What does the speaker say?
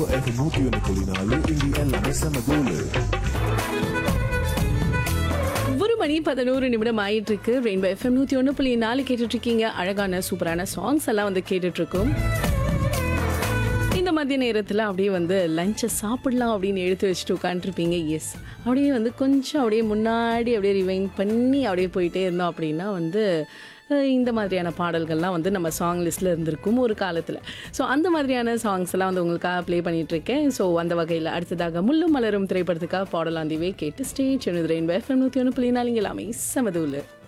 FM நூத்தி ஒன்று புள்ளி நாலு இங்கே எல்லாமே செம தூளு ஒரு மணி பதினோரு நிமிடம் ஆயிட்டு இருக்கு ரெயின்போ எஃப்எம் நூத்தி ஒன்று புள்ளி நாலு கேட்டுட்டு இருக்கீங்க அழகான சூப்பரான சாங்ஸ் எல்லாம் வந்து கேட்டுட்டு இருக்கோம் இந்த மதிய நேரத்தில் அப்படியே வந்து லஞ்சை சாப்பிடலாம் அப்படின்னு எடுத்து வச்சுட்டு உட்காந்துருப்பீங்க எஸ் அப்படியே வந்து கொஞ்சம் அப்படியே முன்னாடி அப்படியே ரிவைன் பண்ணி அப்படியே போயிட்டே இருந்தோம் அப்படின்னா வந்து அஹ், இந்த மாதிரியான பாடல்கள்லாம் வந்து நம்ம சாங் லிஸ்ட்டில் இருந்திருக்கும் ஒரு காலத்தில் ஸோ அந்த மாதிரியான சாங்ஸ் எல்லாம் வந்து உங்களுக்காக ப்ளே பண்ணிட்டு இருக்கேன் ஸோ அந்த வகையில் அடுத்ததாக முள்ளும் மலரும் திரைப்படத்துக்காக பாடலாந்திவே கேட்டு ஸ்டேஜ் ரெயின்போ எஃப்எம் நூற்றி ஒன்று புள்ளி நாலு இங்கே எல்லாமே செமதூலு